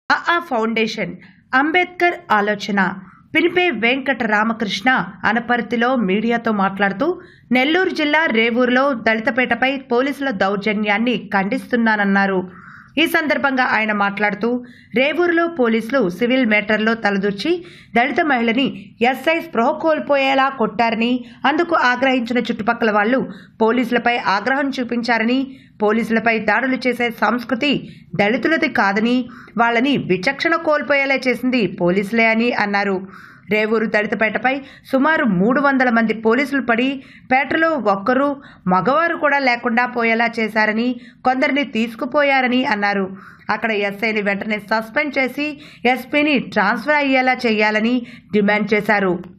అఆ foundation Ambedkar ఆలోచన పినిపే వెంకట రామకృష్ణ అనపర్తిలో మీడియాతో మాట్లాడుతూ నెల్లూరు జిల్లా రేవూరులో దళితపేటపై పోలీసుల దౌర్జన్యాన్ని ఖండిస్తున్నానన్నారు ఈ సందర్భంగా ఆయన మాట్లాడుతూ రేవూరులో పోలీసులు సివిల్ మేటర్లో తలదూర్చి దళిత మహిళని ఎస్ఐ స్పృహ కోల్పోయేలా కొట్టారని అందుకు ఆగ్రహించిన చుట్టుపక్కల వాళ్ళు పోలీసులపై ఆగ్రహం చూపించారని పోలీసులపై దాడులు చేసే సంస్కృతి దళితులది కాదని వాళ్ళని విచక్షణ కోల్పోయేలా చేసింది పోలీసులే అని అన్నారు రేవూరు దళితపేటపై సుమారు మూడు వందల మంది పోలీసులు పడి పేటలో ఒక్కరు మగవారు కూడా లేకుండా పోయేలా చేశారని కొందరిని తీసుకుపోయారని అన్నారు అక్కడ ఎస్ఐని వెంటనే సస్పెండ్ చేసి ఎస్పీని ట్రాన్స్ఫర్ అయ్యేలా చేయాలని డిమాండ్ చేశారు